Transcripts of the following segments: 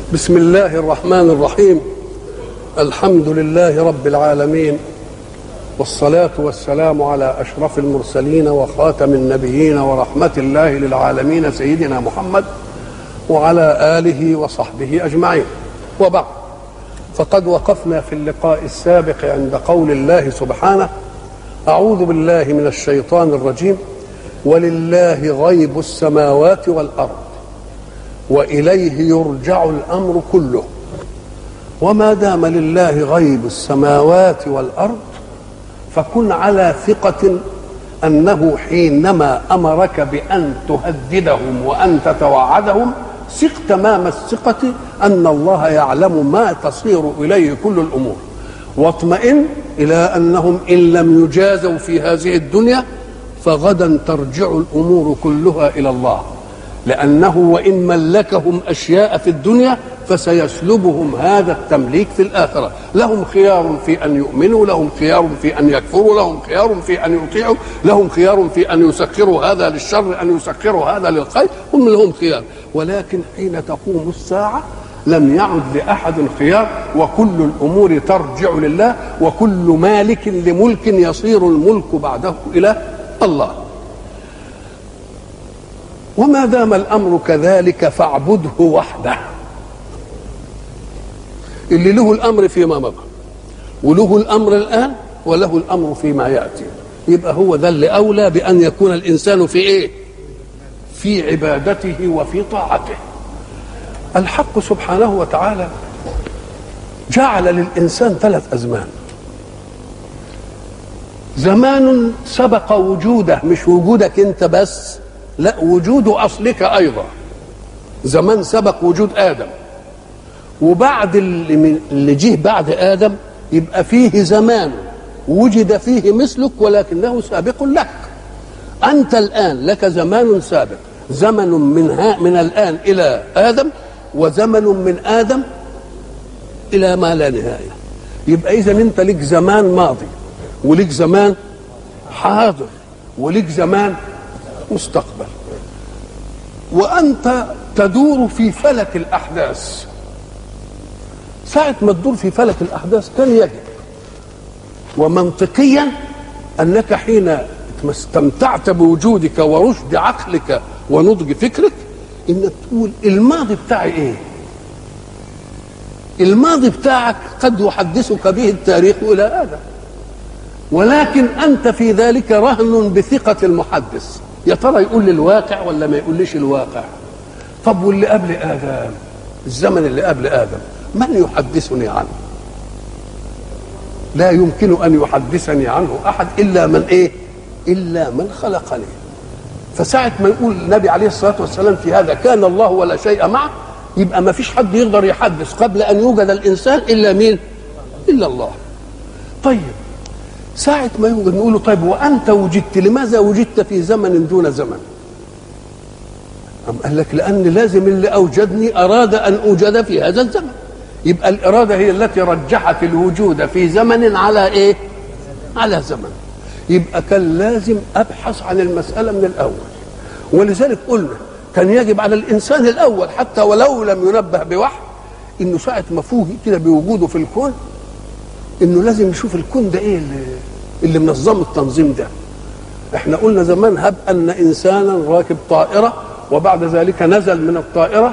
بسم الله الرحمن الرحيم الحمد لله رب العالمين والصلاة والسلام على أشرف المرسلين وخاتم النبيين ورحمة الله للعالمين سيدنا محمد وعلى آله وصحبه أجمعين وبعد فقد وقفنا في اللقاء السابق عند قول الله سبحانه أعوذ بالله من الشيطان الرجيم ولله غيب السماوات والأرض واليه يرجع الامر كله وما دام لله غيب السماوات والارض فكن على ثقه انه حينما امرك بان تهددهم وان تتوعدهم ثق تمام الثقه ان الله يعلم ما تصير اليه كل الامور واطمئن الى انهم ان لم يجازوا في هذه الدنيا فغدا ترجع الامور كلها الى الله لأنه وإن ملكهم أشياء في الدنيا فسيسلبهم هذا التمليك في الآخرة لهم خيار في أن يؤمنوا لهم خيار في أن يكفروا لهم خيار في أن يطيعوا لهم خيار في أن يسخروا هذا للشر أن يسخروا هذا للخير هم لهم خيار ولكن حين تقوم الساعة لم يعد لأحد خيار وكل الأمور ترجع لله وكل مالك لملك يصير الملك بعده إلى الله وما دام الامر كذلك فاعبده وحده اللي له الامر فيما مضى وله الامر الان وله الامر فيما ياتي يبقى هو ده اللي اولى بان يكون الانسان في ايه في عبادته وفي طاعته الحق سبحانه وتعالى جعل للانسان ثلاث ازمان زمان سبق وجوده مش وجودك انت بس لا وجود اصلك ايضا زمان سبق وجود ادم وبعد اللي, من اللي جه بعد ادم يبقى فيه زمان وجد فيه مثلك ولكنه سابق لك انت الان لك زمان سابق زمن من ها من الان الى ادم وزمن من ادم الى ما لا نهايه يبقى اذا انت لك زمان ماضي ولك زمان حاضر ولك زمان مستقبل وانت تدور في فلك الاحداث ساعه ما تدور في فلك الاحداث كان يجب ومنطقيا انك حين استمتعت بوجودك ورشد عقلك ونضج فكرك انك تقول الماضي بتاعي ايه الماضي بتاعك قد يحدثك به التاريخ الى ادم ولكن انت في ذلك رهن بثقه المحدث يا ترى يقول لي الواقع ولا ما يقوليش الواقع طب واللي قبل ادم الزمن اللي قبل ادم من يحدثني عنه لا يمكن ان يحدثني عنه احد الا من ايه الا من خلقني فساعة ما يقول النبي عليه الصلاة والسلام في هذا كان الله ولا شيء معه يبقى ما فيش حد يقدر يحدث قبل أن يوجد الإنسان إلا مين إلا الله طيب ساعة ما يوجد نقول له طيب وأنت وجدت لماذا وجدت في زمن دون زمن أم قال لك لأن لازم اللي أوجدني أراد أن أوجد في هذا الزمن يبقى الإرادة هي التي رجحت الوجود في زمن على إيه على زمن يبقى كان لازم أبحث عن المسألة من الأول ولذلك قلنا كان يجب على الإنسان الأول حتى ولو لم ينبه بوحي إنه ساعة ما فوجئ كده بوجوده في الكون انه لازم يشوف الكون ده ايه اللي, اللي منظم التنظيم ده احنا قلنا زمان هب ان انسانا راكب طائره وبعد ذلك نزل من الطائره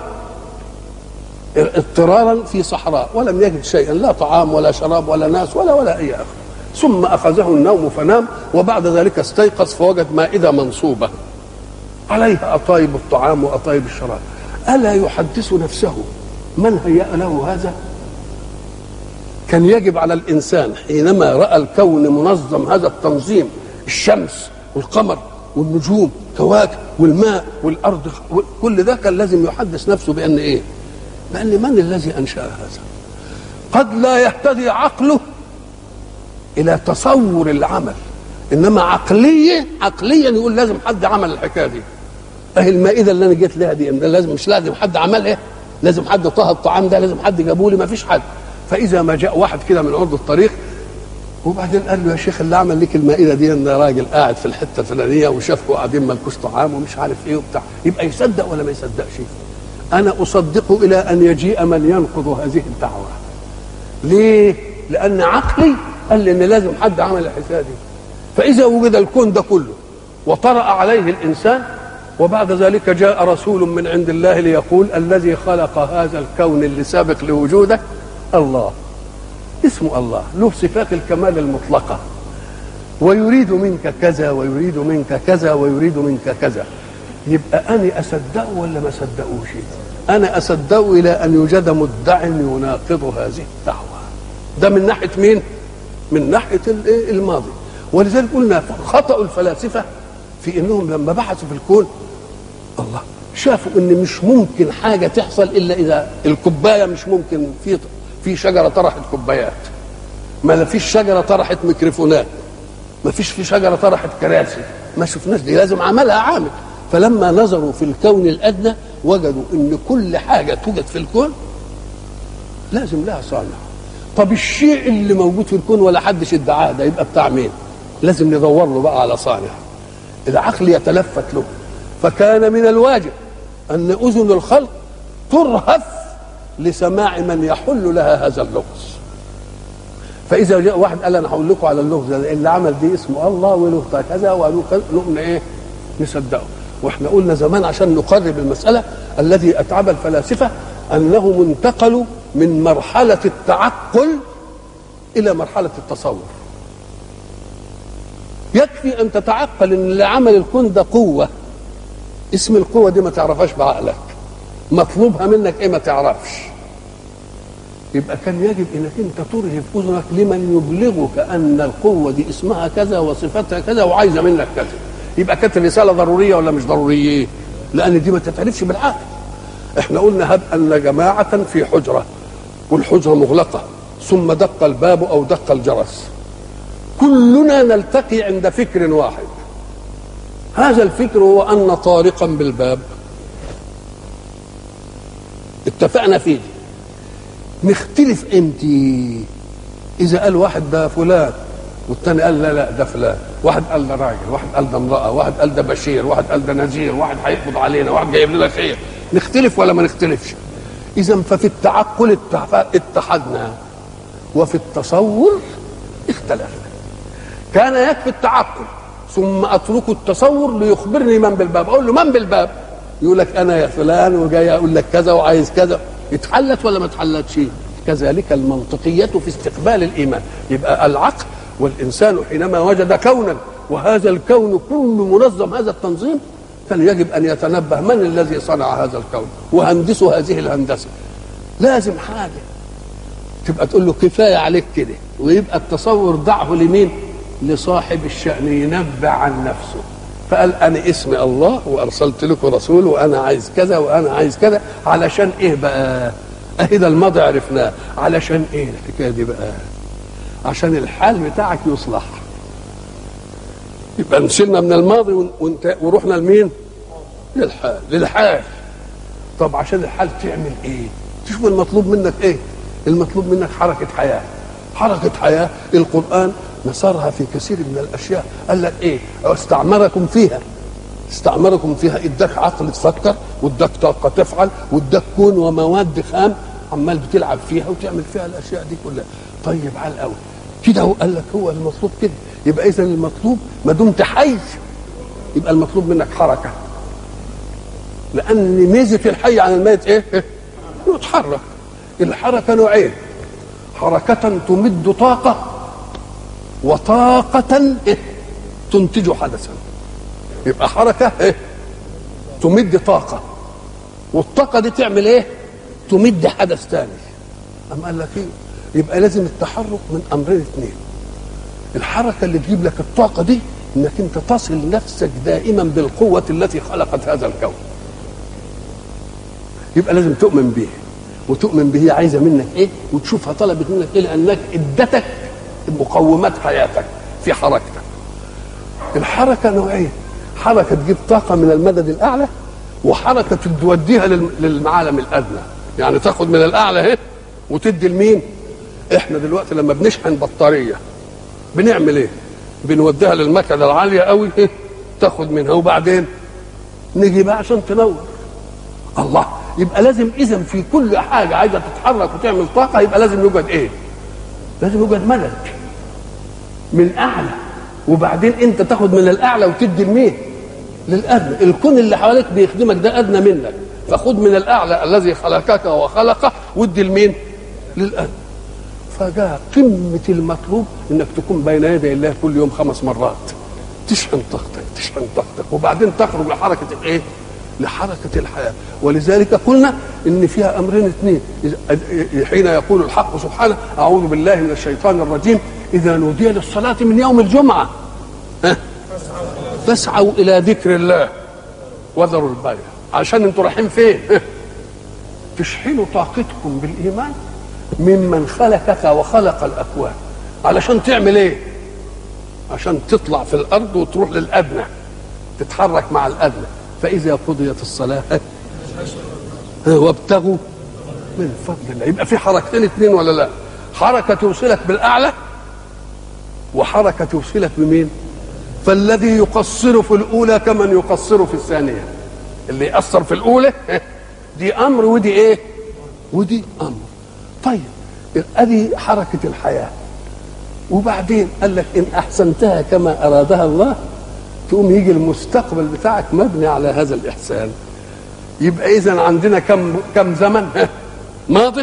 اضطرارا في صحراء ولم يجد شيئا لا طعام ولا شراب ولا ناس ولا ولا اي اخر ثم اخذه النوم فنام وبعد ذلك استيقظ فوجد مائده منصوبه عليها اطايب الطعام واطايب الشراب الا يحدث نفسه من هيأ له هذا كان يجب على الانسان حينما راى الكون منظم هذا التنظيم الشمس والقمر والنجوم كواكب والماء والارض كل ده كان لازم يحدث نفسه بان ايه؟ بان من الذي انشا هذا؟ قد لا يهتدي عقله الى تصور العمل انما عقليا عقليا يقول لازم حد عمل الحكايه دي اهي المائده اللي انا جيت لها دي لازم مش لازم حد عملها لازم حد طهى الطعام ده لازم حد جابوا لي ما فيش حد فاذا ما جاء واحد كده من عرض الطريق وبعدين قال له يا شيخ اللي عمل لك المائده دي ان راجل قاعد في الحته الفلانيه وشافكم قاعدين مالكوش طعام ومش عارف ايه وبتاع يبقى يصدق ولا ما يصدقش انا اصدق الى ان يجيء من ينقض هذه الدعوه ليه لان عقلي قال لي ان لازم حد عمل الحكايه دي فاذا وجد الكون ده كله وطرا عليه الانسان وبعد ذلك جاء رسول من عند الله ليقول الذي خلق هذا الكون اللي سابق لوجوده الله اسمه الله له صفات الكمال المطلقه ويريد منك كذا ويريد منك كذا ويريد منك كذا يبقى أنا أصدقه ولا ما أصدقوش أنا أصدقه إلى أن يوجد مدع يناقض هذه الدعوة ده من ناحية مين؟ من ناحية الماضي ولذلك قلنا خطأ الفلاسفة في انهم لما بحثوا في الكون الله شافوا ان مش ممكن حاجه تحصل الا اذا الكوبايه مش ممكن في في شجره طرحت كوبايات ما فيش شجره طرحت ميكروفونات ما فيش في شجره طرحت كراسي ما شفناش دي لازم عملها عامل فلما نظروا في الكون الادنى وجدوا ان كل حاجه توجد في الكون لازم لها صانع طب الشيء اللي موجود في الكون ولا حدش ادعاه ده يبقى بتاع مين لازم ندور له بقى على صانع العقل يتلفت له فكان من الواجب ان اذن الخلق ترهف لسماع من يحل لها هذا اللغز فاذا جاء واحد قال انا هقول لكم على اللغز ده اللي عمل دي اسمه الله وله كذا وله كذا نؤمن ايه نصدقه واحنا قلنا زمان عشان نقرب المساله الذي اتعب الفلاسفه انهم انتقلوا من مرحله التعقل الى مرحله التصور يكفي ان تتعقل ان اللي عمل الكون ده قوه اسم القوه دي ما تعرفهاش بعقلك مطلوبها منك ايه ما تعرفش يبقى كان يجب انك انت ترهف اذنك لمن يبلغك ان القوه دي اسمها كذا وصفتها كذا وعايزه منك كذا يبقى كانت الرساله ضروريه ولا مش ضروريه لان دي ما تتعرفش بالعقل احنا قلنا هب ان جماعه في حجره والحجره مغلقه ثم دق الباب او دق الجرس كلنا نلتقي عند فكر واحد هذا الفكر هو ان طارقا بالباب اتفقنا فيه نختلف امتى اذا قال واحد ده فلان والثاني قال لا لا ده فلان واحد قال ده راجل واحد قال ده امراه واحد قال ده بشير واحد قال ده نذير واحد هيقبض علينا واحد جايب لنا خير نختلف ولا ما نختلفش اذا ففي التعقل اتحدنا وفي التصور اختلفنا كان يكفي التعقل ثم اترك التصور ليخبرني من بالباب اقول له من بالباب يقول لك انا يا فلان وجاي اقول لك كذا وعايز كذا اتحلت ولا ما اتحلتش كذلك المنطقية في استقبال الإيمان يبقى العقل والإنسان حينما وجد كونا وهذا الكون كله منظم هذا التنظيم كان يجب أن يتنبه من الذي صنع هذا الكون وهندس هذه الهندسة لازم حاجة تبقى تقول له كفاية عليك كده ويبقى التصور ضعه لمين لصاحب الشأن ينبع عن نفسه فقال انا اسمي الله وارسلت لكم رسول وانا عايز كذا وانا عايز كذا علشان ايه بقى اهي ده الماضي عرفناه علشان ايه الحكايه دي بقى عشان الحال بتاعك يصلح يبقى نشيلنا من الماضي وانت ورحنا لمين للحال للحال طب عشان الحال تعمل ايه تشوف المطلوب منك ايه المطلوب منك حركه حياه حركه حياه القران نصرها في كثير من الاشياء قال لك ايه استعمركم فيها استعمركم فيها اداك عقل تفكر واداك طاقه تفعل واداك كون ومواد خام عمال بتلعب فيها وتعمل فيها الاشياء دي كلها طيب على الاول كده هو قال لك هو المطلوب كده يبقى اذا المطلوب ما دمت حي يبقى المطلوب منك حركه لان ميزه الحي عن الميت ايه؟ إيه؟ يتحرك الحركه نوعين حركه تمد طاقه وطاقة إيه؟ تنتج حدثا يبقى حركة إيه؟ تمد طاقة والطاقة دي تعمل ايه؟ تمد حدث ثاني أم قال لك ايه؟ يبقى لازم التحرك من أمرين اثنين الحركة اللي تجيب لك الطاقة دي انك انت تصل نفسك دائما بالقوة التي خلقت هذا الكون يبقى لازم تؤمن به وتؤمن به عايزة منك ايه وتشوفها طلبت منك ايه لانك ادتك مقومات حياتك في حركتك الحركة نوعين حركة تجيب طاقة من المدد الأعلى وحركة توديها للعالم الأدنى يعني تاخد من الأعلى اهي وتدي لمين احنا دلوقتي لما بنشحن بطارية بنعمل ايه بنوديها للمكنة العالية قوي ايه تاخد منها وبعدين نجي بقى عشان تنور الله يبقى لازم اذا في كل حاجه عايزه تتحرك وتعمل طاقه يبقى لازم يوجد ايه لازم يوجد مدد من اعلى وبعدين انت تاخد من الاعلى وتدي لمين للادنى الكون اللي حواليك بيخدمك ده ادنى منك فخد من الاعلى الذي خلقك وخلقه وادي لمين للادنى فجاء قمه المطلوب انك تكون بين يدي الله كل يوم خمس مرات تشحن طاقتك تشحن طاقتك وبعدين تخرج لحركه الايه لحركة الحياة ولذلك قلنا إن فيها أمرين اثنين حين يقول الحق سبحانه أعوذ بالله من الشيطان الرجيم إذا نودي للصلاة من يوم الجمعة ها فاسعوا إلى ذكر الله وذروا البيع عشان انتوا رايحين فين تشحنوا طاقتكم بالإيمان ممن خلقك وخلق الأكوان علشان تعمل إيه عشان تطلع في الأرض وتروح للأدنى تتحرك مع الأدنى فإذا قضيت الصلاة وابتغوا من فضل الله يبقى في حركتين اثنين ولا لا حركة توصلك بالأعلى وحركة توصلك بمين فالذي يقصر في الأولى كمن يقصر في الثانية اللي يأثر في الأولى دي أمر ودي إيه ودي أمر طيب ادي حركة الحياة وبعدين قال لك إن أحسنتها كما أرادها الله تقوم يجي المستقبل بتاعك مبني على هذا الاحسان يبقى اذا عندنا كم كم زمن ماض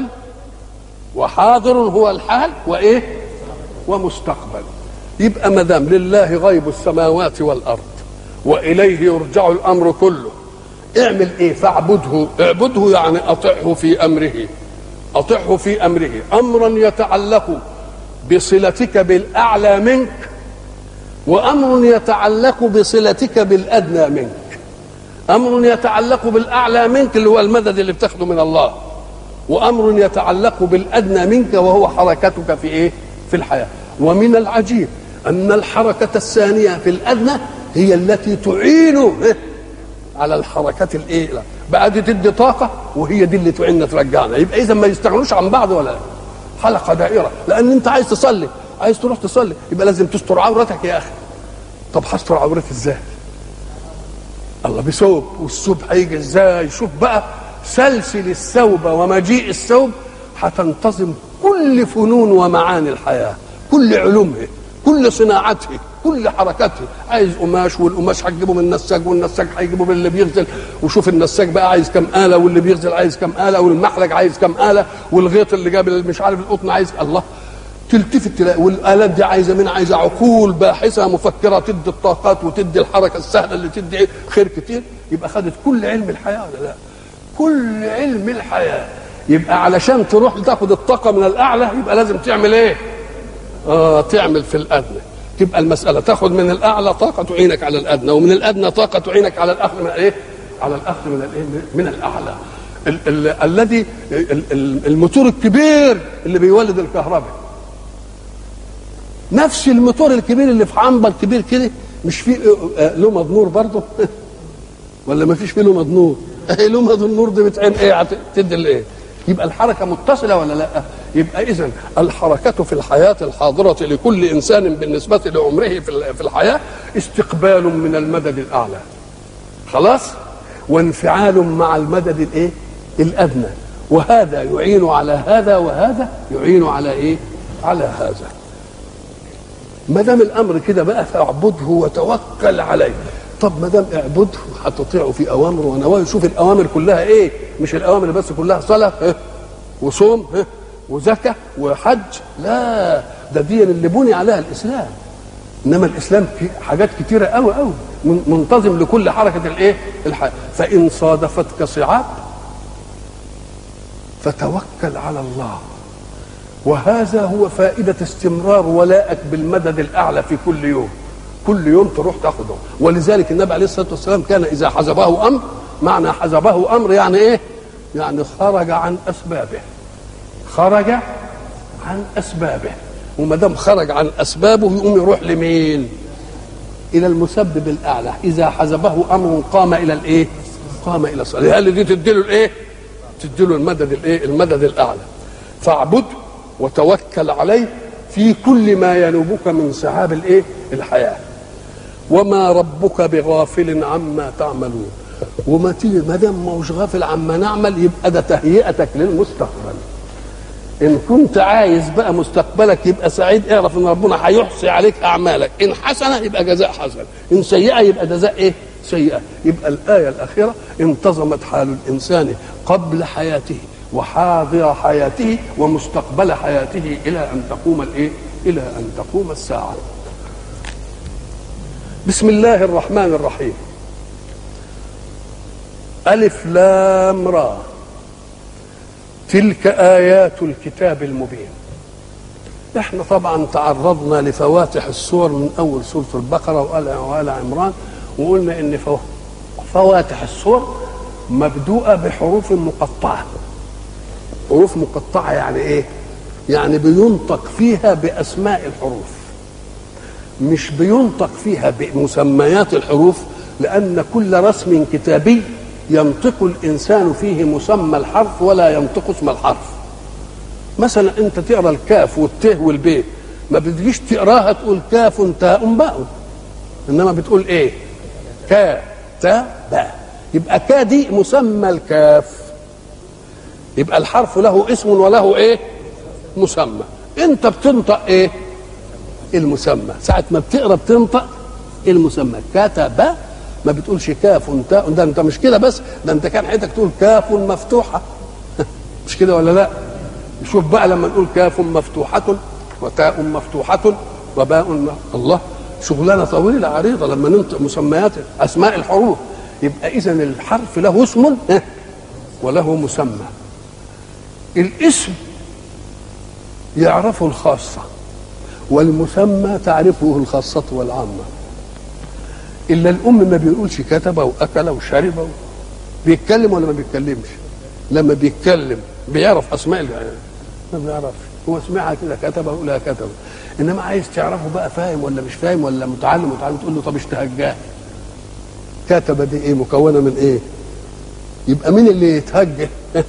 وحاضر هو الحال وايه ومستقبل يبقى ما دام لله غيب السماوات والارض واليه يرجع الامر كله اعمل ايه فاعبده اعبده يعني اطعه في امره اطعه في امره امرا يتعلق بصلتك بالاعلى منك وامر يتعلق بصلتك بالادنى منك امر يتعلق بالاعلى منك اللي هو المدد اللي بتاخده من الله وامر يتعلق بالادنى منك وهو حركتك في ايه في الحياه ومن العجيب ان الحركه الثانيه في الادنى هي التي تعين على الحركات الايه بقى دي تدي طاقه وهي دي اللي تعيننا ترجعنا يبقى اذا ما يستغنوش عن بعض ولا حلقه دائره لان انت عايز تصلي عايز تروح تصلي يبقى لازم تستر عورتك يا اخي طب هستر عورتي ازاي الله بثوب والثوب هيجي ازاي شوف بقى سلسل الثوب ومجيء الثوب هتنتظم كل فنون ومعاني الحياه كل علومها كل صناعتها كل حركاتها عايز قماش والقماش هتجيبه من النساج والنساج هيجيبه من اللي بيغزل وشوف النساج بقى عايز كم آلة واللي بيغزل عايز كم آلة والمحرج عايز كم آلة والغيط اللي جاب مش عارف القطن عايز الله تلتفت تلاقي والالات دي عايزه مين عايزه عقول باحثه مفكره تدي الطاقات وتدي الحركه السهله اللي تدي خير كتير يبقى خدت كل علم الحياه ولا لا كل علم الحياه يبقى علشان تروح تاخد الطاقه من الاعلى يبقى لازم تعمل ايه اه تعمل في الادنى تبقى المساله تاخد من الاعلى طاقه تعينك على الادنى ومن الادنى طاقه تعينك على الاخذ من ايه على الاخذ من الايه من الاعلى الذي الموتور الكبير اللي بيولد الكهرباء نفس الموتور الكبير اللي في عنبر كبير كده مش فيه لمض نور برضه ولا ما فيش فيه لمض نور لمض النور دي بتعين ايه تدي الايه يبقى الحركه متصله ولا لا يبقى اذا الحركه في الحياه الحاضره لكل انسان بالنسبه لعمره في الحياه استقبال من المدد الاعلى خلاص وانفعال مع المدد الايه الادنى وهذا يعين على هذا وهذا يعين على ايه على هذا ما دام الامر كده بقى فاعبده وتوكل عليه طب ما دام اعبده هتطيعه في اوامره ونواهي شوف الاوامر كلها ايه مش الاوامر بس كلها صلاه اه وصوم اه وزكاه وحج لا ده دي اللي بني عليها الاسلام انما الاسلام في حاجات كتيره قوي قوي منتظم لكل حركه الايه الحياه فان صادفتك صعاب فتوكل على الله وهذا هو فائدة استمرار ولائك بالمدد الأعلى في كل يوم كل يوم تروح تاخده ولذلك النبي عليه الصلاة والسلام كان إذا حزبه أمر معنى حزبه أمر يعني إيه يعني خرج عن أسبابه خرج عن أسبابه وما دام خرج عن أسبابه يقوم يروح لمين إلى المسبب الأعلى إذا حزبه أمر قام إلى الإيه قام إلى الصلاة هل دي تديله الإيه تديله المدد الإيه المدد الأعلى فاعبده وتوكل عليه في كل ما ينوبك من سحاب الايه الحياه وما ربك بغافل عما تعملون وما تيجي ما دام مش غافل عما نعمل يبقى ده تهيئتك للمستقبل ان كنت عايز بقى مستقبلك يبقى سعيد اعرف ان ربنا هيحصي عليك اعمالك ان حسنه يبقى جزاء حسن ان سيئه يبقى جزاء ايه سيئه يبقى الايه الاخيره انتظمت حال الانسان قبل حياته وحاضر حياته ومستقبل حياته الى ان تقوم الايه الى ان تقوم الساعه بسم الله الرحمن الرحيم ألف لام را تلك آيات الكتاب المبين احنا طبعا تعرضنا لفواتح السور من أول سورة البقرة وآل عمران وقلنا إن فواتح السور مبدوءة بحروف مقطعة حروف مقطعة يعني إيه؟ يعني بينطق فيها بأسماء الحروف مش بينطق فيها بمسميات الحروف لأن كل رسم كتابي ينطق الإنسان فيه مسمى الحرف ولا ينطق اسم الحرف مثلا أنت تقرأ الكاف والته والبي ما بتجيش تقراها تقول كاف تاء باء إنما بتقول إيه كا تا باء يبقى كا دي مسمى الكاف يبقى الحرف له اسم وله ايه مسمى انت بتنطق ايه المسمى ساعة ما بتقرا بتنطق المسمى كتب ما بتقولش كاف تاء ده انت مش كده بس ده انت كان حياتك تقول كاف مفتوحة مش كده ولا لا شوف بقى لما نقول كاف مفتوحة وتاء مفتوحة وباء الله شغلانة طويلة عريضة لما ننطق مسميات أسماء الحروف يبقى إذا الحرف له اسم وله مسمى الاسم يعرفه الخاصة والمسمى تعرفه الخاصة والعامة إلا الأم ما بيقولش كتب وأكل وشرب بيتكلم ولا ما بيتكلمش لما بيتكلم بيعرف أسماء ما بيعرفش هو سمعها كده كتب ولا كتب إنما عايز تعرفه بقى فاهم ولا مش فاهم ولا متعلم متعلم تقول له طب اشتهجاه كتب دي ايه مكونه من ايه يبقى مين اللي يتهجه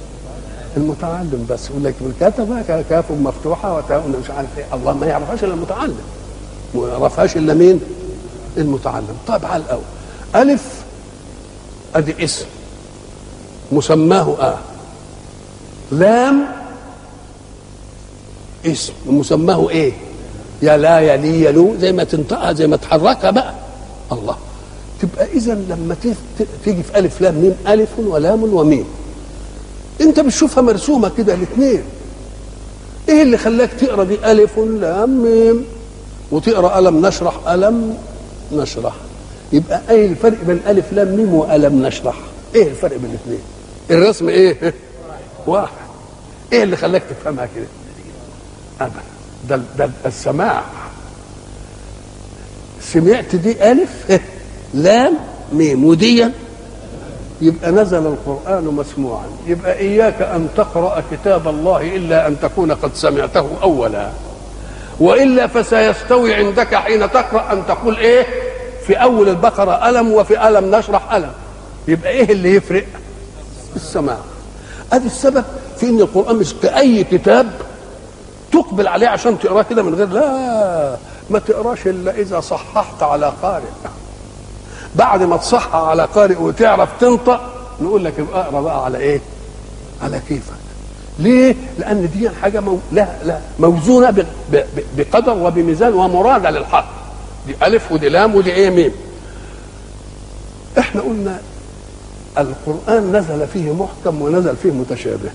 المتعلم بس يقول لك الكتبة كاف مفتوحة وتاء مش عارف ايه الله ما يعرفهاش الا المتعلم ما يعرفهاش الا مين المتعلم طيب على الاول الف ادي اسم مسماه اه لام اسم مسماه ايه يا لا يا لي يا لو زي ما تنطقها زي ما تحركها بقى الله تبقى اذا لما تيجي في الف لام ميم الف ولام وميم انت بتشوفها مرسومه كده الاثنين ايه اللي خلاك تقرا دي الف لام ميم وتقرا الم نشرح الم نشرح يبقى ايه الفرق بين الف لام ميم والم نشرح ايه الفرق بين الاثنين الرسم ايه واحد ايه اللي خلاك تفهمها كده ابدا ده ده السماع سمعت دي الف لام ميم وديا يبقى نزل القرآن مسموعا يبقى إياك أن تقرأ كتاب الله إلا أن تكون قد سمعته أولا وإلا فسيستوي عندك حين تقرأ أن تقول إيه في أول البقرة ألم وفي ألم نشرح ألم يبقى إيه اللي يفرق السماع ادي السبب في ان القران مش كاي كتاب تقبل عليه عشان تقراه كده من غير لا ما تقراش الا اذا صححت على قارئ بعد ما تصحى على قارئ وتعرف تنطق نقول لك ابقى اقرا بقى على ايه على كيفك ليه لان دي حاجه مو... لا لا موزونه ب... ب... بقدر وبميزان ومراده للحق دي الف ودي لام ودي ايه ميم احنا قلنا القرآن نزل فيه محكم ونزل فيه متشابه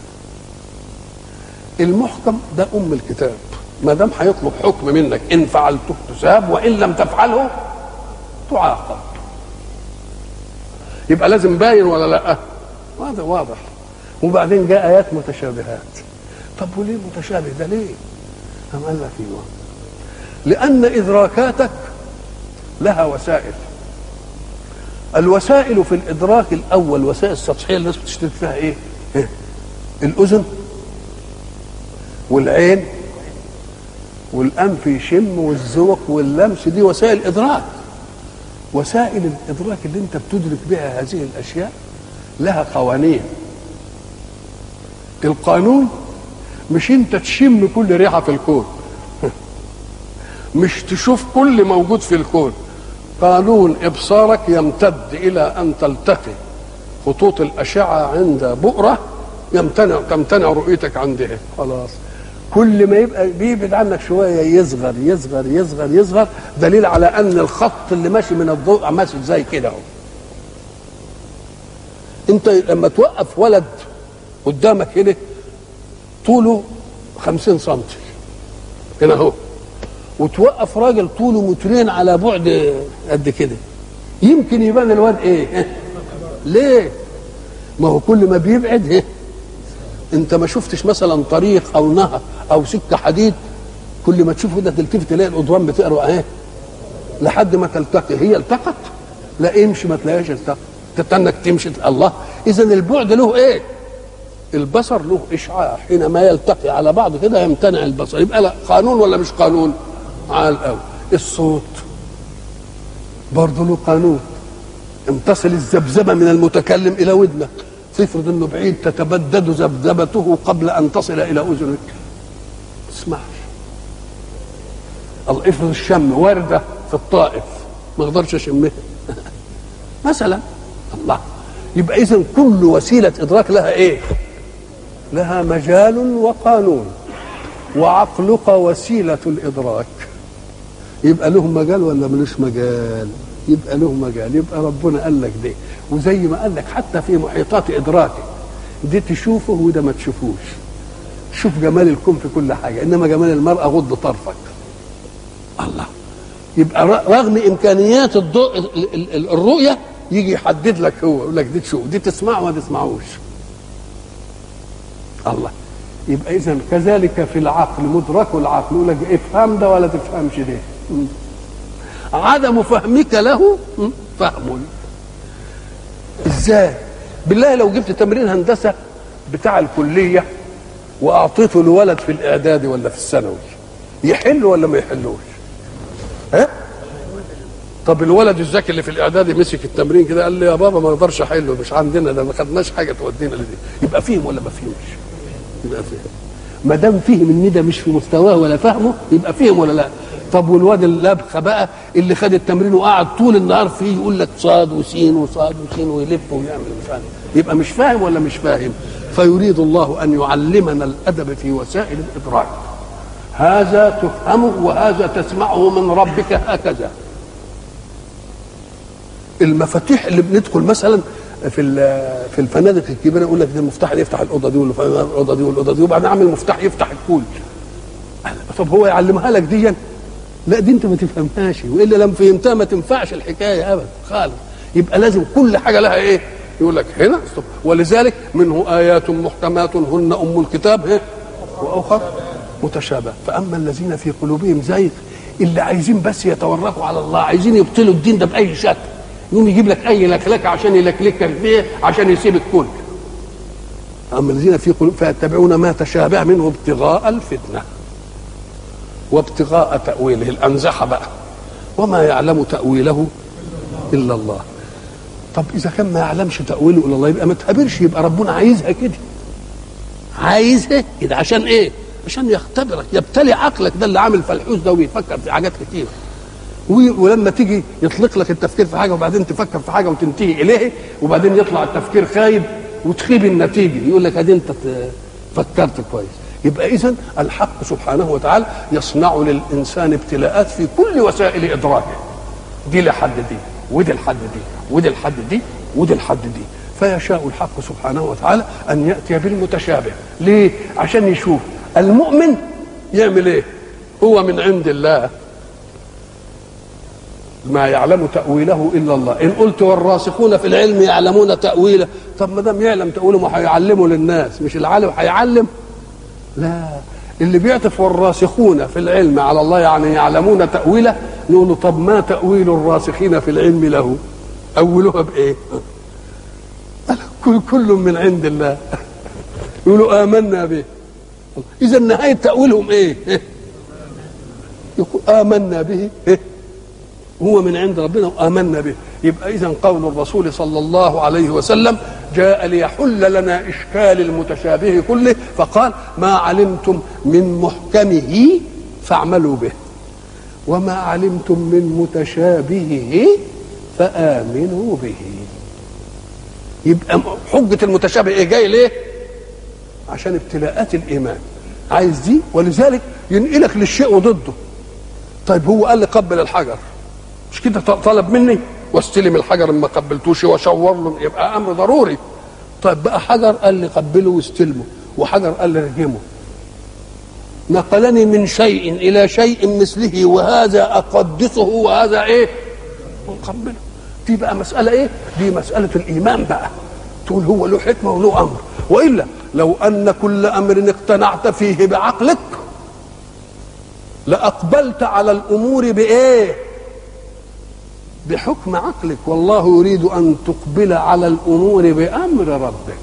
المحكم ده أم الكتاب ما دام هيطلب حكم منك إن فعلته تساب وإن لم تفعله تعاقب يبقى لازم باين ولا لا هذا واضح وبعدين جاء آيات متشابهات طب وليه متشابه ده ليه أم قال لك ايوه لأن إدراكاتك لها وسائل الوسائل في الادراك الاول وسائل السطحيه اللي الناس بتشترك فيها ايه؟ إيه؟ الاذن والعين والانف يشم والذوق واللمس دي وسائل ادراك وسائل الادراك اللي انت بتدرك بها هذه الاشياء لها قوانين القانون مش انت تشم كل ريحه في الكون مش تشوف كل موجود في الكون قانون ابصارك يمتد الى ان تلتقي خطوط الاشعه عند بؤره يمتنع تمتنع رؤيتك عندها خلاص كل ما يبقى بيبعد عنك شويه يصغر يصغر يصغر يصغر دليل على ان الخط اللي ماشي من الضوء ماشي زي كده اهو انت لما توقف ولد قدامك هنا طوله خمسين سنتي هنا اهو وتوقف راجل طوله مترين على بعد قد كده يمكن يبان الواد ايه ليه ما هو كل ما بيبعد ايه انت ما شفتش مثلا طريق او نهر او سكه حديد كل ما تشوفه ده تلتفت تلاقي القضبان بتقرا اهي لحد ما تلتقي هي التقت لا امشي ما تلاقيهاش التقت تتنك تمشي الله اذا البعد له ايه البصر له اشعاع حينما يلتقي على بعض كده يمتنع البصر يبقى لا قانون ولا مش قانون على الاول الصوت برضه له قانون امتصل الذبذبه من المتكلم الى ودنك تفرض انه بعيد تتبدد ذبذبته قبل ان تصل الى اذنك تسمعش الله افرض الشم ورده في الطائف ما اقدرش اشمها مثلا الله يبقى اذا كل وسيله ادراك لها ايه لها مجال وقانون وعقلك وسيله الادراك يبقى له مجال ولا ملوش مجال يبقى له مجال يبقى ربنا قال لك ده وزي ما قال لك حتى في محيطات ادراكك دي تشوفه وده ما تشوفوش شوف جمال الكون في كل حاجه انما جمال المراه غض طرفك الله يبقى رغم امكانيات الضوء الرؤيه يجي يحدد لك هو يقول لك دي تشوف دي تسمع وما تسمعوش الله يبقى اذا كذلك في العقل مدرك العقل يقول لك افهم ده ولا تفهمش ده عدم فهمك له فهم ازاي بالله لو جبت تمرين هندسه بتاع الكليه واعطيته لولد في الاعدادي ولا في الثانوي يحل ولا ما يحلوش ها طب الولد الذكي اللي في الاعدادي مسك التمرين كده قال لي يا بابا ما اقدرش احله مش عندنا ده ما خدناش حاجه تودينا لدي يبقى فيهم ولا ما فيهمش يبقى فيهم ما دام فهم ان ده مش في مستواه ولا فهمه يبقى فيهم ولا لا طب والواد اللبخه بقى اللي خد التمرين وقعد طول النهار فيه يقول لك صاد وسين وصاد وسين ويلف ويعمل مش عارف يبقى مش فاهم ولا مش فاهم فيريد الله ان يعلمنا الادب في وسائل الادراك هذا تفهمه وهذا تسمعه من ربك هكذا المفاتيح اللي بندخل مثلا في في الفنادق الكبيره يقول لك ده المفتاح اللي يفتح الاوضه دي والاوضه دي والاوضه دي وبعدين اعمل مفتاح يفتح الكل طب هو يعلمها لك دي لا دي انت ما تفهمهاش والا لم فهمتها ما تنفعش الحكايه ابدا خالص يبقى لازم كل حاجه لها ايه يقول لك هنا ولذلك منه ايات محكمات هن ام الكتاب ايه واخر متشابه فاما الذين في قلوبهم زيغ اللي عايزين بس يتورطوا على الله عايزين يبطلوا الدين ده باي شكل يقوم يجيب لك اي لكلكه عشان يلكلكك فيه عشان يسيب الكل اما الذين في قلوب فيتبعون ما تشابه منه ابتغاء الفتنه وابتغاء تاويله الانزحه بقى وما يعلم تاويله الا الله طب اذا كان ما يعلمش تاويله الا الله يبقى ما تهبرش يبقى ربنا عايزها كده عايزها كده عشان ايه عشان يختبرك يبتلي عقلك ده اللي عامل فلحوس ده ويفكر في حاجات كتير ولما تيجي يطلق لك التفكير في حاجه وبعدين تفكر في حاجه وتنتهي اليه وبعدين يطلع التفكير خايب وتخيب النتيجه يقول لك ادي انت فكرت كويس يبقى اذا الحق سبحانه وتعالى يصنع للانسان ابتلاءات في كل وسائل ادراكه دي لحد دي ودي لحد دي ودي لحد دي ودي لحد دي فيشاء الحق سبحانه وتعالى ان ياتي بالمتشابه ليه عشان يشوف المؤمن يعمل ايه هو من عند الله ما يعلم تأويله إلا الله إن قلت والراسخون في العلم يعلمون تأويله طب ما دام يعلم تأويله ما هيعلمه للناس مش العالم هيعلم لا اللي بيعطف والراسخون في العلم على الله يعني يعلمون تأويله نقول له طب ما تأويل الراسخين في العلم له أولها بإيه كل كل من عند الله يقولوا آمنا به إذا نهاية تأويلهم إيه يقول آمنا به إيه؟ هو من عند ربنا وآمنا به يبقى إذا قول الرسول صلى الله عليه وسلم جاء ليحل لنا إشكال المتشابه كله فقال ما علمتم من محكمه فاعملوا به وما علمتم من متشابهه فآمنوا به يبقى حجة المتشابه ايه جاي ليه عشان ابتلاءات الإيمان عايز دي ولذلك ينقلك للشيء وضده طيب هو قال لي قبل الحجر مش كده طلب مني واستلم الحجر ما قبلتوش واشاور له يبقى امر ضروري طيب بقى حجر قال لي قبله واستلمه وحجر قال لي رجمه نقلني من شيء الى شيء مثله وهذا اقدسه وهذا ايه اقبله دي بقى مساله ايه دي مساله الايمان بقى تقول هو له حكمه وله امر والا لو ان كل امر اقتنعت فيه بعقلك لاقبلت على الامور بايه بحكم عقلك والله يريد ان تقبل على الامور بامر ربك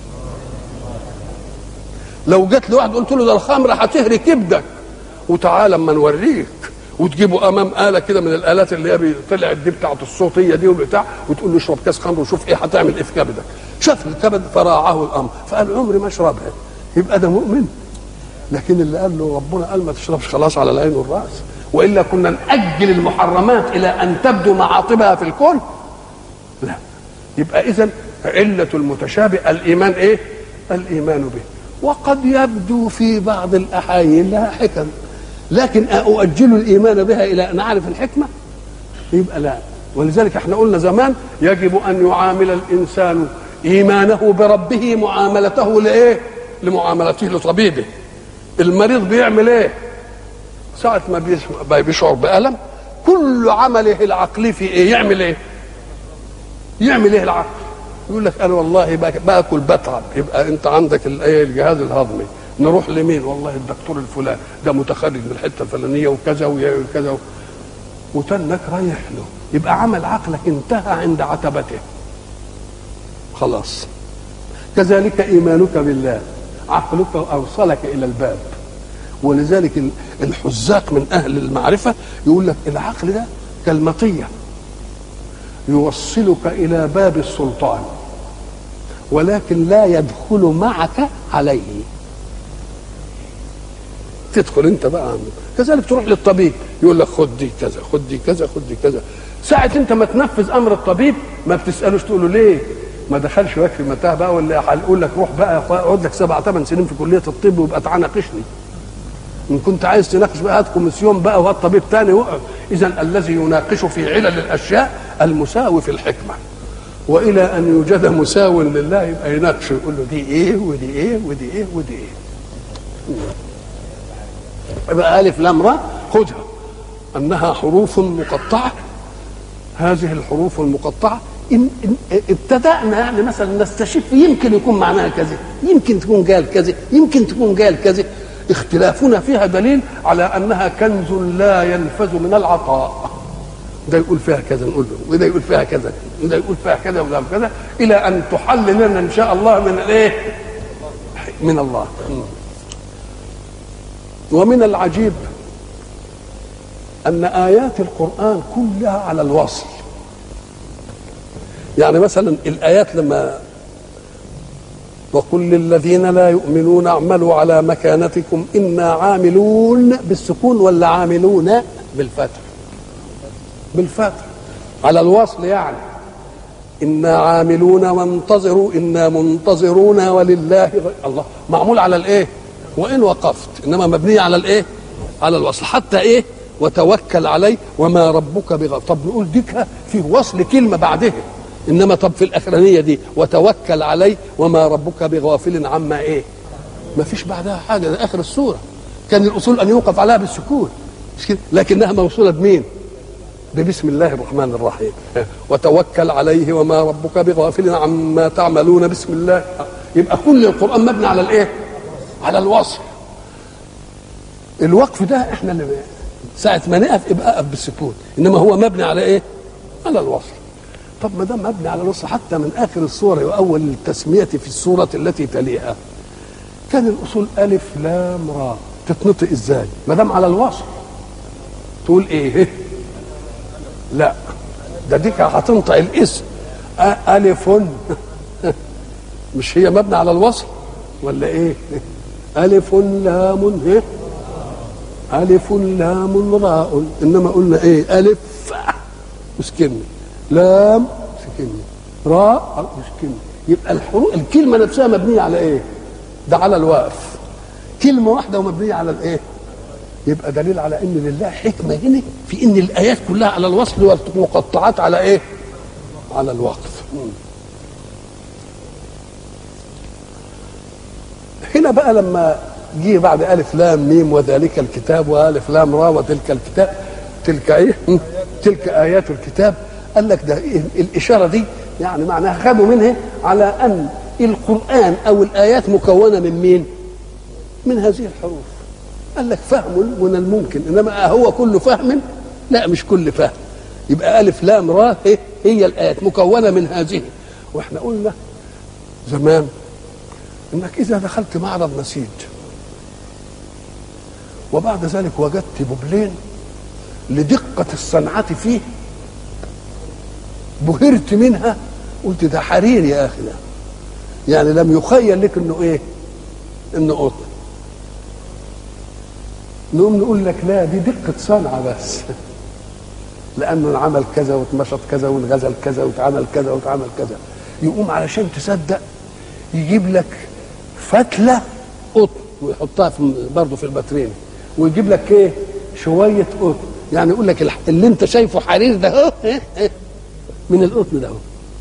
لو جت لواحد قلت له ده الخمر هتهري كبدك وتعالى اما نوريك وتجيبه امام اله كده من الالات اللي هي طلعت دي بتاعت الصوتيه دي والبتاع وتقول له اشرب كاس خمر وشوف ايه هتعمل ايه في كبدك شاف الكبد فراعه الامر فقال عمري ما اشربها يبقى ده مؤمن لكن اللي قال له ربنا قال ما تشربش خلاص على العين والراس والا كنا ناجل المحرمات الى ان تبدو معاطبها في الكون لا يبقى اذا عله المتشابه الايمان ايه الايمان به وقد يبدو في بعض الاحايين لها حكم لكن أؤجل الإيمان بها إلى أن أعرف الحكمة يبقى لا ولذلك احنا قلنا زمان يجب أن يعامل الإنسان إيمانه بربه معاملته لإيه لمعاملته لطبيبه المريض بيعمل إيه ساعة ما بيشعر بألم كل عمله العقلي في إيه يعمل إيه يعمل إيه العقل يقول لك أنا والله باكل بتعب يبقى أنت عندك الجهاز الهضمي نروح لمين والله الدكتور الفلان ده متخرج من الحته الفلانيه وكذا وكذا وتنك رايح له يبقى عمل عقلك انتهى عند عتبته خلاص كذلك ايمانك بالله عقلك اوصلك الى الباب ولذلك الحزاق من اهل المعرفه يقول لك العقل ده كالمطيه يوصلك الى باب السلطان ولكن لا يدخل معك عليه تدخل انت بقى عنه كذلك تروح للطبيب يقول لك خد دي كذا خد دي كذا خد دي كذا ساعة انت ما تنفذ امر الطبيب ما بتسالوش تقول له ليه ما دخلش وقت في متاهه بقى ولا هيقول لك روح بقى اقعد لك سبع ثمان سنين في كليه الطب ويبقى تعالى ناقشني ان كنت عايز تناقش بقى هات كوميسيون بقى وهات طبيب تاني وقع اذا الذي يناقش في علل الاشياء المساوي في الحكمه والى ان يوجد مساو لله يبقى يناقشه يقول له دي ايه ودي ايه ودي ايه ودي ايه يبقى ألف لام را خذها أنها حروف مقطعة هذه الحروف المقطعة إن إن ابتدأنا يعني مثلا نستشف يمكن يكون معناها كذا يمكن تكون قال كذا يمكن تكون قال كذا اختلافنا فيها دليل على أنها كنز لا ينفذ من العطاء ده يقول فيها كذا نقول له وده يقول فيها كذا وده يقول فيها كذا وده كذا الى ان تحل لنا ان شاء الله من الايه؟ من الله ومن العجيب ان ايات القران كلها على الوصل يعني مثلا الايات لما وقل للذين لا يؤمنون اعملوا على مكانتكم انا عاملون بالسكون ولا عاملون بالفتح بالفتح على الوصل يعني انا عاملون وانتظروا انا منتظرون ولله الله معمول على الايه وان وقفت انما مبنيه على الايه على الوصل حتى ايه وتوكل عليه وما ربك بغافل طب نقول ديك في وصل كلمه بعدها انما طب في الاخرانيه دي وتوكل عليه وما ربك بغافل عما ايه ما فيش بعدها حاجه ده اخر السوره كان الاصول ان يوقف عليها بالسكون مش كده لكنها موصوله بمين ببسم الله الرحمن الرحيم وتوكل عليه وما ربك بغافل عما تعملون بسم الله يبقى كل القران مبني على الايه على الوصف الوقف ده احنا اللي ساعة ما نقف يبقى اقف بالسكون انما هو مبني على ايه؟ على الوصف طب ما دام مبني على الوصف حتى من اخر السوره واول التسميه في السوره التي تليها كان الاصول الف لام را تتنطق ازاي؟ ما دام على الوصف تقول ايه؟ لا ده ديك هتنطق الاسم الف مش هي مبني على الوصف ولا ايه؟ ألف لام إيه؟ ألف لام راء إنما قلنا إيه ألف مسكنة لام مسكنة راء مسكنة يبقى الحروف الكلمة نفسها مبنية على إيه؟ ده على الوقف كلمة واحدة ومبنية على الإيه؟ يبقى دليل على ان لله حكمه هنا في ان الايات كلها على الوصل والمقطعات على ايه؟ على الوقف. هنا بقى لما جه بعد الف لام ميم وذلك الكتاب والف لام را وتلك الكتاب تلك ايه؟ تلك ايات الكتاب قال لك ده إيه الاشاره دي يعني معناها خدوا منها على ان القران او الايات مكونه من مين؟ من هذه الحروف. قال لك فهم من الممكن انما هو كل فهم لا مش كل فهم يبقى الف لام را هي, هي الايات مكونه من هذه واحنا قلنا زمان انك اذا دخلت معرض نسيج وبعد ذلك وجدت ببلين لدقة الصنعة فيه بهرت منها قلت ده حرير يا اخي ده يعني لم يخيل لك انه ايه انه قطن نقوم نقول لك لا دي دقة صنعة بس لأنه انعمل كذا واتمشط كذا وانغزل كذا واتعمل كذا واتعمل كذا يقوم علشان تصدق يجيب لك فتلة قطن ويحطها في برضه في الباترين ويجيب لك ايه شوية قطن يعني يقول لك اللي انت شايفه حرير ده اهو من القطن ده اهو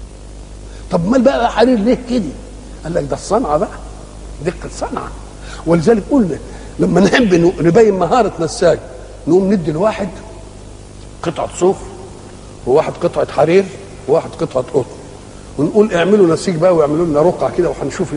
طب مال بقى حرير ليه كده؟ قال لك ده الصنعة بقى دقة صنعة ولذلك قلنا لما نحب نبين مهارة نساج نقوم ندي الواحد قطعة صوف وواحد قطعة حرير وواحد قطعة قطن ونقول اعملوا نسيج بقى واعملوا لنا رقعة كده وهنشوف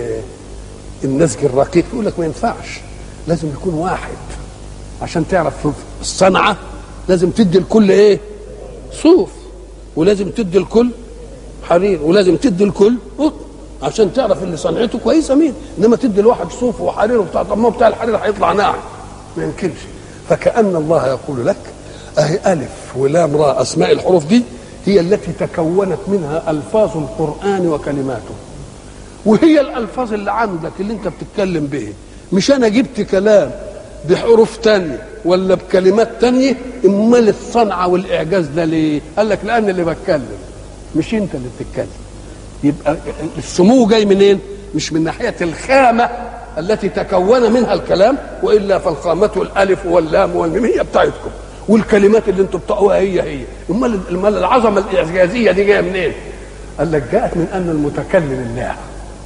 النسج الرقيق يقول لك ما ينفعش لازم يكون واحد عشان تعرف الصنعة لازم تدي الكل ايه صوف ولازم تدي الكل حرير ولازم تدي الكل قطن عشان تعرف اللي صنعته كويسه مين انما تدي الواحد صوف وحرير وبتاع طب ما بتاع الحرير هيطلع ناعم ما يمكنش فكأن الله يقول لك أهي ألف ولام راء أسماء الحروف دي هي التي تكونت منها ألفاظ القرآن وكلماته وهي الألفاظ اللي عندك اللي أنت بتتكلم به مش أنا جبت كلام بحروف تانية ولا بكلمات تانية امال الصنعة والإعجاز ده ليه؟ قال لك لأن اللي بتكلم مش أنت اللي بتتكلم يبقى السمو جاي منين؟ مش من ناحية الخامة التي تكون منها الكلام والا فالخامة الالف واللام والميم هي بتاعتكم والكلمات اللي انتم بتقوها هي هي امال امال العظمه الاعجازيه دي جايه منين؟ قال لك جاءت من ان المتكلم الله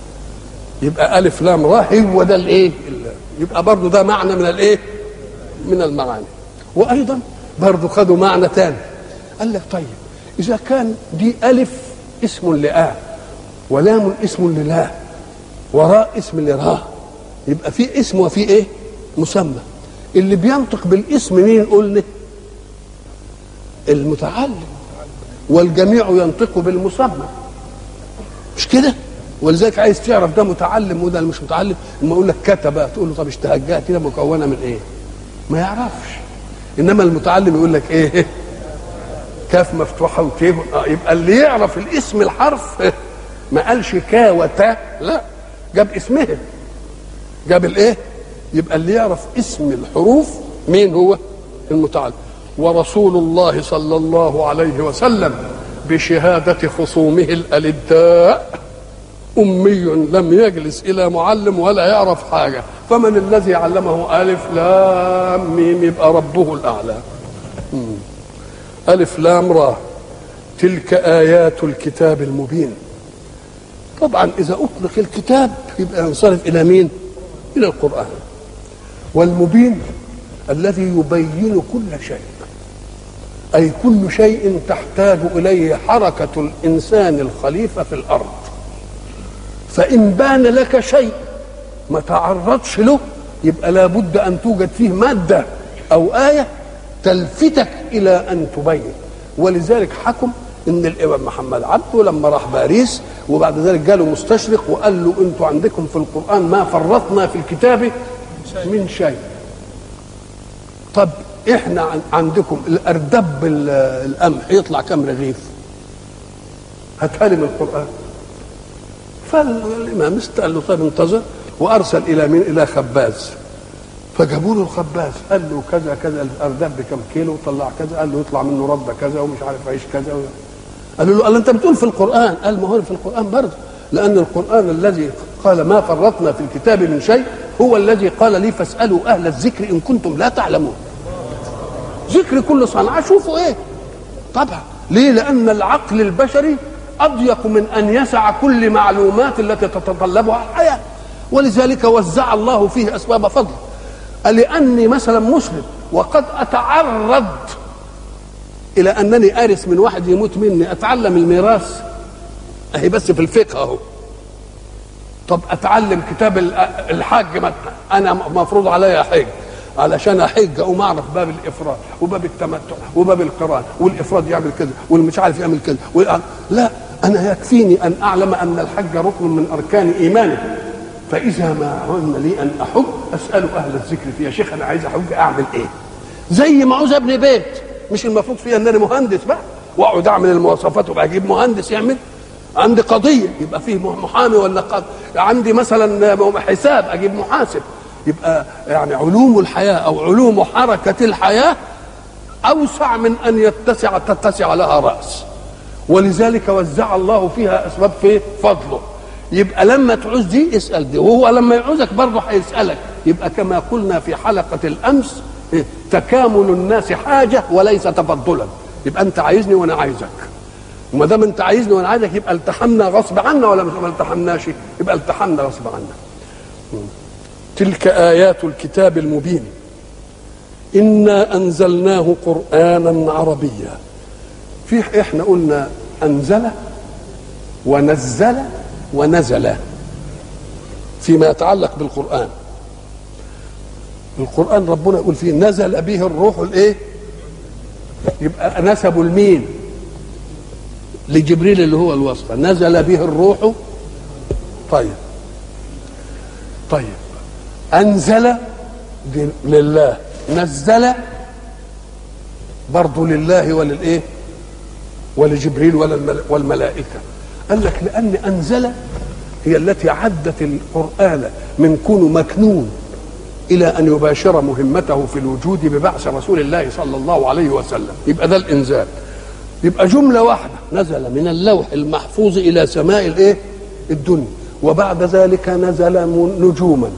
يبقى الف لام را هو ده الايه؟ يبقى برضه ده معنى من الايه؟ من المعاني وايضا برضه خدوا معنى ثاني قال لك طيب اذا كان دي الف اسم لآ ولام اسم للا وراء اسم لراه يبقى في اسم وفي ايه مسمى اللي بينطق بالاسم مين قلنا المتعلم والجميع ينطق بالمسمى مش كده ولذلك عايز تعرف ده متعلم وده مش متعلم لما اقول لك كتب تقول له طب اشتهجها كده مكونه من ايه ما يعرفش انما المتعلم يقول لك ايه كاف مفتوحه وتيه آه يبقى اللي يعرف الاسم الحرف ما قالش كا وتا لا جاب اسمها جاب الايه يبقى اللي يعرف اسم الحروف مين هو المتعلم ورسول الله صلى الله عليه وسلم بشهادة خصومه الألداء أمي لم يجلس إلى معلم ولا يعرف حاجة فمن الذي علمه ألف لام ميم يبقى ربه الأعلى ألف لام را تلك آيات الكتاب المبين طبعا إذا أطلق الكتاب يبقى ينصرف إلى مين؟ إلى القرآن والمبين الذي يبين كل شيء أي كل شيء تحتاج إليه حركة الإنسان الخليفة في الأرض فإن بان لك شيء ما تعرضش له يبقى لابد أن توجد فيه مادة أو آية تلفتك إلى أن تبين ولذلك حكم ان الامام محمد عبده لما راح باريس وبعد ذلك جاله مستشرق وقال له انتوا عندكم في القران ما فرطنا في الكتاب من شيء طب احنا عندكم الاردب القمح يطلع كم رغيف هاتها لي من القران فالامام قال له طيب انتظر وارسل الى مين الى خباز فجابوا له الخباز قال له كذا كذا الارداب بكم كيلو طلع كذا قال له يطلع منه رده كذا ومش عارف عيش كذا و... قالوا له قال انت بتقول في القران قال ما هو في القران برضه لان القران الذي قال ما فرطنا في الكتاب من شيء هو الذي قال لي فاسالوا اهل الذكر ان كنتم لا تعلمون ذكر كل صنعه شوفوا ايه طبعا ليه لان العقل البشري اضيق من ان يسع كل معلومات التي تتطلبها الحياه ولذلك وزع الله فيه اسباب فضل لاني مثلا مسلم وقد اتعرض الى انني ارث من واحد يموت مني اتعلم الميراث اهي بس في الفقه اهو طب اتعلم كتاب الحج مثلا انا مفروض عليا حج علشان احج اقوم اعرف باب الافراد وباب التمتع وباب القران والافراد يعمل كذا والمش عارف يعمل كذا لا انا يكفيني ان اعلم ان الحج ركن من اركان ايماني فاذا ما عن لي ان احج اسال اهل الذكر في يا شيخ انا عايز احج اعمل ايه زي ما عاوز ابني بيت مش المفروض فيها ان انا مهندس بقى واقعد اعمل المواصفات وبقى اجيب مهندس يعمل عندي قضيه يبقى فيه محامي ولا قاضي عندي مثلا حساب اجيب محاسب يبقى يعني علوم الحياه او علوم حركه الحياه اوسع من ان يتسع تتسع لها راس ولذلك وزع الله فيها اسباب في فضله يبقى لما تعوز دي اسال دي وهو لما يعوزك برضه هيسالك يبقى كما قلنا في حلقه الامس تكامل الناس حاجه وليس تفضلا يبقى انت عايزني وانا عايزك وما دام انت عايزني وانا عايزك يبقى التحمنا غصب عنا ولا ما التحمناش يبقى التحمنا غصب عنا تلك ايات الكتاب المبين انا انزلناه قرانا عربيا في احنا قلنا انزل ونزل ونزل فيما يتعلق بالقران القران ربنا يقول فيه نزل به الروح الايه يبقى نسبوا لمين لجبريل اللي هو الواسطه نزل به الروح طيب طيب انزل لله نزل برضه لله وللايه ولجبريل والملائكه قال لك لان انزل هي التي عدت القران من كون مكنون الى ان يباشر مهمته في الوجود ببعث رسول الله صلى الله عليه وسلم يبقى ده الانزال يبقى جمله واحده نزل من اللوح المحفوظ الى سماء الايه الدنيا وبعد ذلك نزل نجوما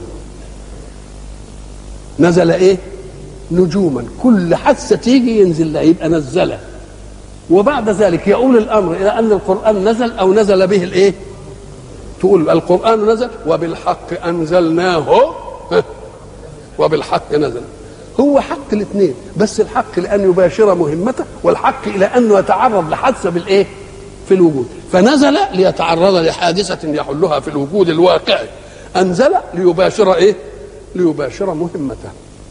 نزل ايه نجوما كل حادثه تيجي ينزل لها يبقى نزله وبعد ذلك يؤول الامر الى ان القران نزل او نزل به الايه تقول القران نزل وبالحق انزلناه وبالحق نزل هو حق الاثنين بس الحق لان يباشر مهمته والحق الى انه يتعرض لحادثه بالايه في الوجود فنزل ليتعرض لحادثه يحلها في الوجود الواقعي انزل ليباشر ايه ليباشر مهمته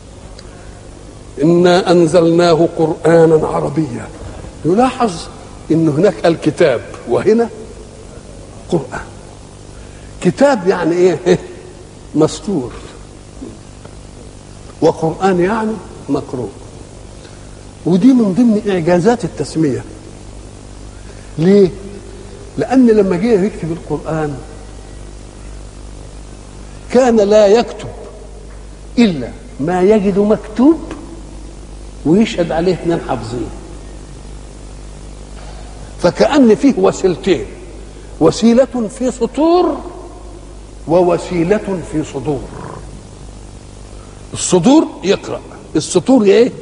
انا انزلناه قرانا عربيا يلاحظ ان هناك الكتاب وهنا قران كتاب يعني ايه مستور وقران يعني مقروء ودي من ضمن اعجازات التسميه ليه لان لما جه يكتب القران كان لا يكتب الا ما يجد مكتوب ويشهد عليه اثنين حافظين فكأن فيه وسيلتين وسيلة في سطور ووسيلة في صدور الصدور يقرأ السطور ايه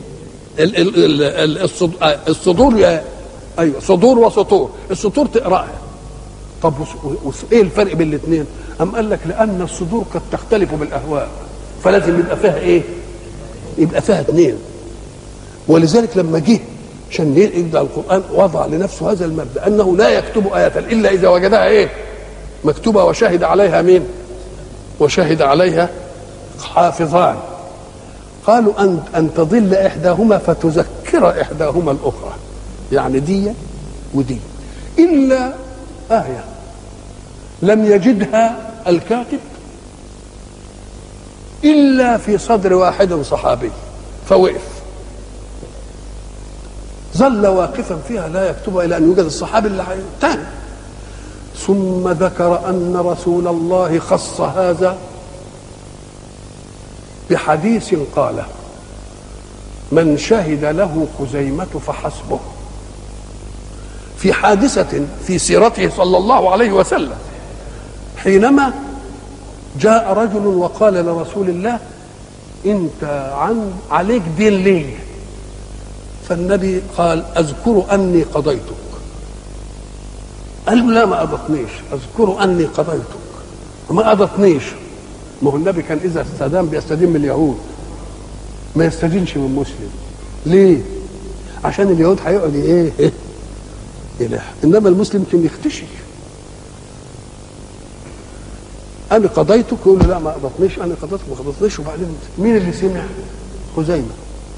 الصدور يا ايوه صدور وسطور السطور تقراها طب ايه الفرق بين الاثنين ام قال لك لان الصدور قد تختلف بالاهواء فلازم يبقى فيها ايه يبقى فيها اثنين ولذلك لما جه عشان يبدا القران وضع لنفسه هذا المبدا انه لا يكتب ايه الا اذا وجدها ايه مكتوبه وشهد عليها مين وشهد عليها حافظان قالوا ان ان تضل احداهما فتذكر احداهما الاخرى يعني دي ودي الا ايه لم يجدها الكاتب الا في صدر واحد صحابي فوقف ظل واقفا فيها لا يكتبها الى ان يوجد الصحابي اللي الثاني ثم ذكر ان رسول الله خص هذا بحديث قاله من شهد له خزيمة فحسبه في حادثة في سيرته صلى الله عليه وسلم حينما جاء رجل وقال لرسول الله انت عن عليك دين ليه فالنبي قال اذكر اني قضيتك قال له لا ما اضطنيش اذكر اني قضيتك ما اضطنيش ما هو النبي كان اذا استدام بيستدين من اليهود ما يستدينش من مسلم ليه عشان اليهود هيقعد ايه يلح انما المسلم كان يختشي انا قضيتك يقول له لا ما قضتنيش انا قضيتك ما قضتنيش وبعدين مين اللي سمع خزيمه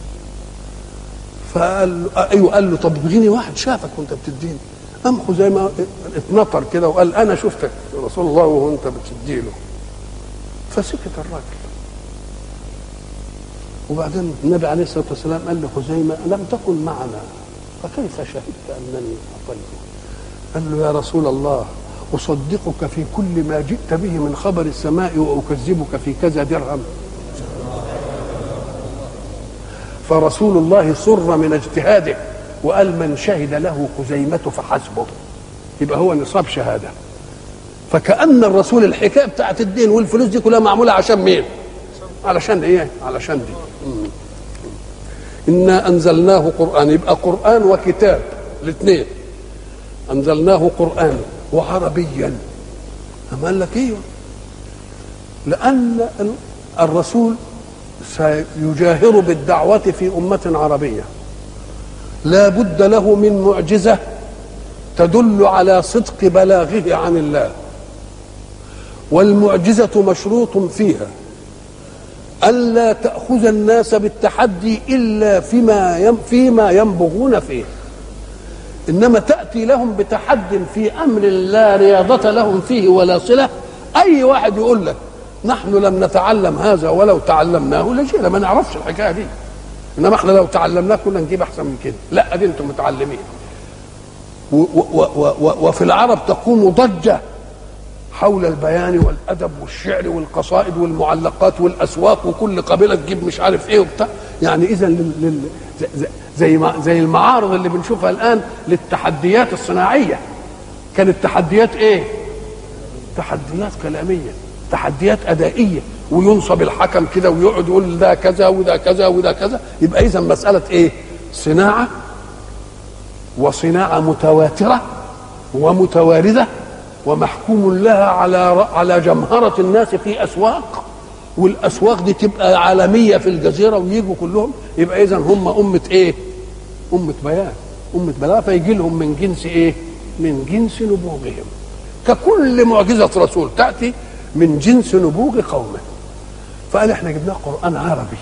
فقال له ايوه قال له طب ابغيني واحد شافك وانت بتديني قام خزيمه اتنطر كده وقال انا شفتك يا رسول الله وانت بتديله فسكت الراجل وبعدين النبي عليه الصلاه والسلام قال لخزيمه لم تكن معنا فكيف شهدت انني اعطيته قال له يا رسول الله اصدقك في كل ما جئت به من خبر السماء واكذبك في كذا درهم فرسول الله سر من اجتهاده وقال من شهد له خزيمة فحسبه يبقى هو نصاب شهادة فكأن الرسول الحكاية بتاعت الدين والفلوس دي كلها معمولة عشان مين علشان ايه علشان دي إنا أنزلناه قرآن يبقى قرآن وكتاب الاثنين أنزلناه قرآن وعربيا أما قال لك ايوه لأن الرسول سيجاهر بالدعوة في أمة عربية لا بد له من معجزة تدل على صدق بلاغه عن الله والمعجزة مشروط فيها ألا تأخذ الناس بالتحدي إلا فيما يم فيما ينبغون فيه إنما تأتي لهم بتحد في أمر لا رياضة لهم فيه ولا صلة أي واحد يقول لك نحن لم نتعلم هذا ولو تعلمناه لجينا ما نعرفش الحكايه دي انما احنا لو تعلمناه كنا نجيب احسن من كده لا دي انتم متعلمين و و و وفي العرب تقوم ضجه حول البيان والادب والشعر والقصائد والمعلقات والاسواق وكل قبيله تجيب مش عارف ايه وبتاع يعني اذا لل... زي ما زي المعارض اللي بنشوفها الان للتحديات الصناعيه كانت تحديات ايه؟ تحديات كلاميه تحديات ادائيه وينصب الحكم كده ويقعد يقول ده كذا وده كذا وده كذا يبقى اذا مساله ايه؟ صناعه وصناعه متواتره ومتوارده ومحكوم لها على على جمهره الناس في اسواق والاسواق دي تبقى عالميه في الجزيره ويجوا كلهم يبقى اذا هم امه ايه؟ امه بيان امه بلاغه فيجي لهم من جنس ايه؟ من جنس نبوغهم ككل معجزه رسول تاتي من جنس نبوغ قومه فقال احنا جبناه قران عربي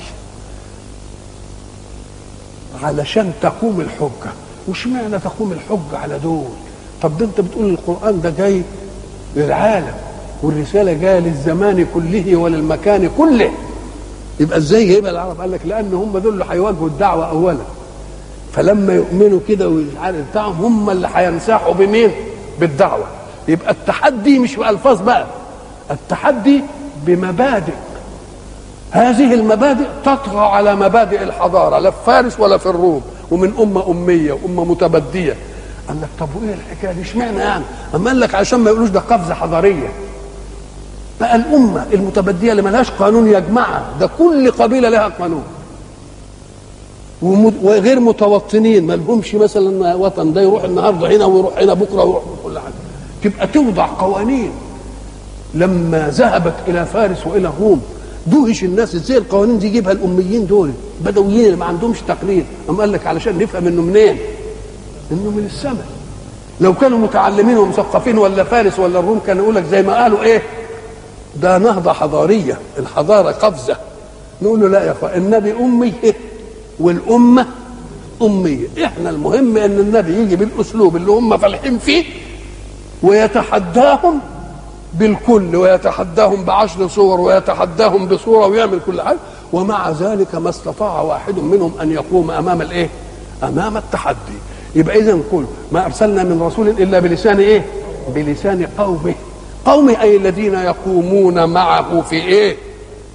علشان تقوم الحجه وش معنى تقوم الحجه على دول طب ده انت بتقول القران ده جاي للعالم والرساله جايه للزمان كله وللمكان كله يبقى ازاي جايبها العرب قال لك لان هم دول اللي هيواجهوا الدعوه اولا فلما يؤمنوا كده والعالم بتاعهم هم اللي هينساحوا بمين بالدعوه يبقى التحدي مش بالفاظ بقى التحدي بمبادئ هذه المبادئ تطغى على مبادئ الحضارة لا في فارس ولا في الروم ومن أمة أمية وأمة متبدية قال لك طب وإيه الحكاية دي اشمعنى يعني أما قال لك عشان ما يقولوش ده قفزة حضارية بقى الأمة المتبدية اللي ملهاش قانون يجمعها ده كل قبيلة لها قانون وغير متوطنين ما لهمش مثلا وطن ده يروح النهارده هنا ويروح هنا بكره ويروح كل حاجه تبقى توضع قوانين لما ذهبت الى فارس والى الروم دوهش الناس ازاي القوانين دي يجيبها الاميين دول بدويين اللي ما عندهمش تقليد اما قال لك علشان نفهم انه منين انه من السماء لو كانوا متعلمين ومثقفين ولا فارس ولا الروم كانوا يقول لك زي ما قالوا ايه ده نهضه حضاريه الحضاره قفزه نقول له لا يا اخوان النبي امي إيه؟ والامه اميه احنا المهم ان النبي يجي بالاسلوب اللي هم فالحين فيه ويتحداهم بالكل ويتحداهم بعشر صور ويتحداهم بصوره ويعمل كل حاجه ومع ذلك ما استطاع واحد منهم ان يقوم امام الايه؟ امام التحدي يبقى اذا كل ما ارسلنا من رسول الا بلسان ايه؟ بلسان قومه قومه اي الذين يقومون معه في ايه؟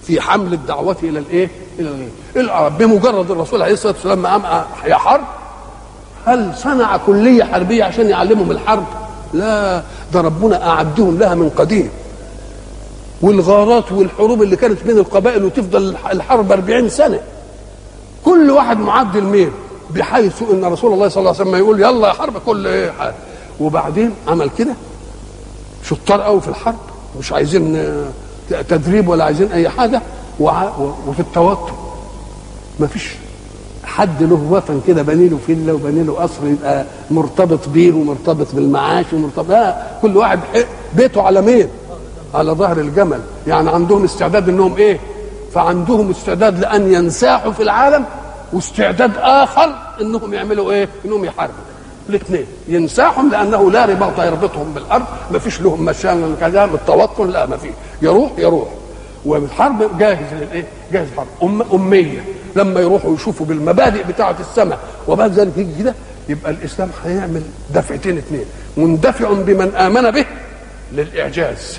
في حمل الدعوة إلى الإيه؟ إلى الإيه؟ العرب بمجرد الرسول عليه الصلاة والسلام ما قام يا حرب هل صنع كلية حربية عشان يعلمهم الحرب؟ لا ده ربنا أعدهم لها من قديم والغارات والحروب اللي كانت بين القبائل وتفضل الحرب 40 سنة كل واحد معد الميل بحيث ان رسول الله صلى الله عليه وسلم يقول يلا يا حرب كل ايه حاجة. وبعدين عمل كده شطار قوي في الحرب مش عايزين تدريب ولا عايزين اي حاجه وفي التوتر ما فيش حد له وطن كده بني له فيلا وبني له قصر يبقى مرتبط بيه ومرتبط بالمعاش ومرتبط لا كل واحد بيته على مين؟ على ظهر الجمل يعني عندهم استعداد انهم ايه؟ فعندهم استعداد لان ينساحوا في العالم واستعداد اخر انهم يعملوا ايه؟ انهم يحاربوا الاثنين ينساحهم لانه لا رباط يربطهم بالارض ما فيش لهم مشان كذا التوتر لا ما فيش يروح يروح والحرب جاهز للايه؟ جاهز حرب أم اميه لما يروحوا يشوفوا بالمبادئ بتاعه السماء وبعد ذلك يجي كده يبقى الاسلام هيعمل دفعتين اثنين مندفع بمن امن به للاعجاز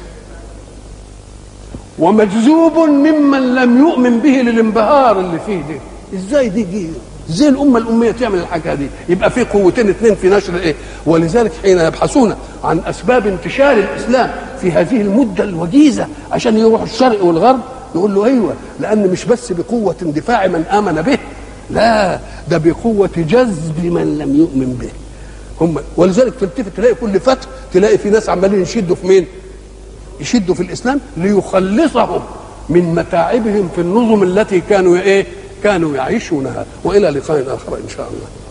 ومجذوب ممن لم يؤمن به للانبهار اللي فيه ده ازاي دي جي ازاي الامه الاميه تعمل الحاجه دي يبقى في قوتين اثنين في نشر ايه ولذلك حين يبحثون عن اسباب انتشار الاسلام في هذه المده الوجيزه عشان يروحوا الشرق والغرب نقول له ايوه لان مش بس بقوه اندفاع من امن به لا ده بقوه جذب من لم يؤمن به هم ولذلك تلتفت تلاقي كل فتح تلاقي في ناس عمالين يشدوا في مين يشدوا في الاسلام ليخلصهم من متاعبهم في النظم التي كانوا ايه كانوا يعيشونها والى لقاء اخر ان شاء الله